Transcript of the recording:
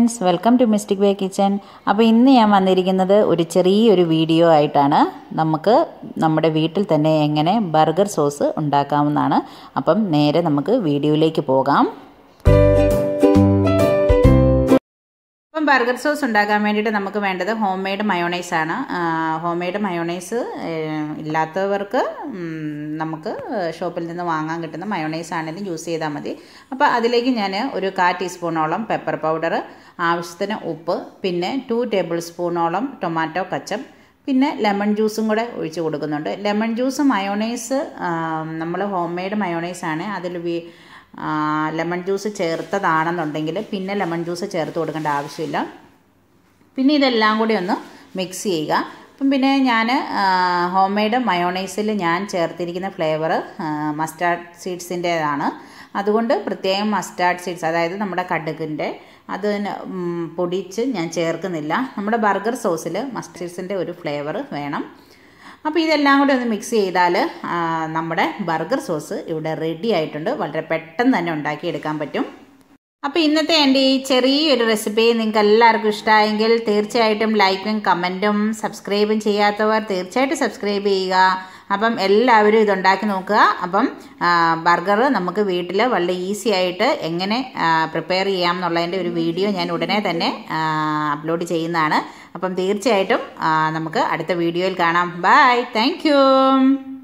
friends welcome to mystic way kitchen അപ്പോൾ ഇന്ന് ഞാൻ വന്നിരിക്കുന്നത് ഒരു ചെറിയൊരു വീഡിയോ ആയിട്ടാണ് നമുക്ക് നമ്മുടെ വീട്ടിൽ തന്നെ എങ്ങനെ ബർഗർ സോസ് ഉണ്ടാക്കാവുന്നതാണ് അപ്പം നേരെ നമുക്ക് വീഡിയോയിലേക്ക് പോകാം ഇപ്പം ബർഗർ സോസ് ഉണ്ടാക്കാൻ വേണ്ടിയിട്ട് നമുക്ക് വേണ്ടത് ഹോം മെയ്ഡ് മയോണൈസ് ആണ് ഹോം മെയ്ഡ് മയോണൈസ് ഇല്ലാത്തവർക്ക് നമുക്ക് ഷോപ്പിൽ നിന്ന് വാങ്ങാൻ കിട്ടുന്ന മയോണൈസ് ആണെങ്കിലും യൂസ് ചെയ്താൽ മതി അപ്പോൾ അതിലേക്ക് ഞാൻ ഒരു കാ ടീസ്പൂണോളം പെപ്പർ പൗഡർ ആവശ്യത്തിന് ഉപ്പ് പിന്നെ ടു ടേബിൾ സ്പൂണോളം ടൊമാറ്റോ കച്ചം പിന്നെ ലെമൺ ജ്യൂസും കൂടെ ഒഴിച്ച് കൊടുക്കുന്നുണ്ട് ലെമൺ ജ്യൂസ് മയോണൈസ് നമ്മൾ ഹോം മെയ്ഡ് മയോണൈസ് ആണ് അതിൽ ലെമൺ ജ്യൂസ് ചേർത്തതാണെന്നുണ്ടെങ്കിൽ പിന്നെ ലെമൺ ജ്യൂസ് ചേർത്ത് കൊടുക്കേണ്ട ആവശ്യമില്ല പിന്നെ ഇതെല്ലാം കൂടി ഒന്ന് മിക്സ് ചെയ്യുക അപ്പം പിന്നെ ഞാൻ ഹോം മെയ്ഡ് മയോണൈസിൽ ഞാൻ ചേർത്തിരിക്കുന്ന ഫ്ലേവർ മസ്റ്റാർഡ് സീഡ്സിൻ്റേതാണ് അതുകൊണ്ട് പ്രത്യേകം മസ്റ്റാർഡ് സീഡ്സ് അതായത് നമ്മുടെ കടുകിൻ്റെ അതിന് പൊടിച്ച് ഞാൻ ചേർക്കുന്നില്ല നമ്മുടെ ബർഗർ സോസിൽ മസ്റ്റാർഡ് സീഡ്സിൻ്റെ ഒരു ഫ്ലേവർ വേണം അപ്പോൾ ഇതെല്ലാം കൂടി ഒന്ന് മിക്സ് ചെയ്താൽ നമ്മുടെ ബർഗർ സോസ് ഇവിടെ റെഡി ആയിട്ടുണ്ട് വളരെ പെട്ടെന്ന് തന്നെ ഉണ്ടാക്കിയെടുക്കാൻ പറ്റും അപ്പോൾ ഇന്നത്തെ എൻ്റെ ഈ ചെറിയൊരു റെസിപ്പി നിങ്ങൾക്ക് എല്ലാവർക്കും ഇഷ്ടമായെങ്കിൽ തീർച്ചയായിട്ടും ലൈക്കും കമൻറ്റും സബ്സ്ക്രൈബും ചെയ്യാത്തവർ തീർച്ചയായിട്ടും സബ്സ്ക്രൈബ് ചെയ്യുക അപ്പം എല്ലാവരും ഇതുണ്ടാക്കി നോക്കുക അപ്പം ബർഗർ നമുക്ക് വീട്ടിൽ വളരെ ഈസി ആയിട്ട് എങ്ങനെ പ്രിപ്പയർ ചെയ്യാം എന്നുള്ളതിൻ്റെ ഒരു വീഡിയോ ഞാൻ ഉടനെ തന്നെ അപ്ലോഡ് ചെയ്യുന്നതാണ് അപ്പം തീർച്ചയായിട്ടും നമുക്ക് അടുത്ത വീഡിയോയിൽ കാണാം ബൈ താങ്ക്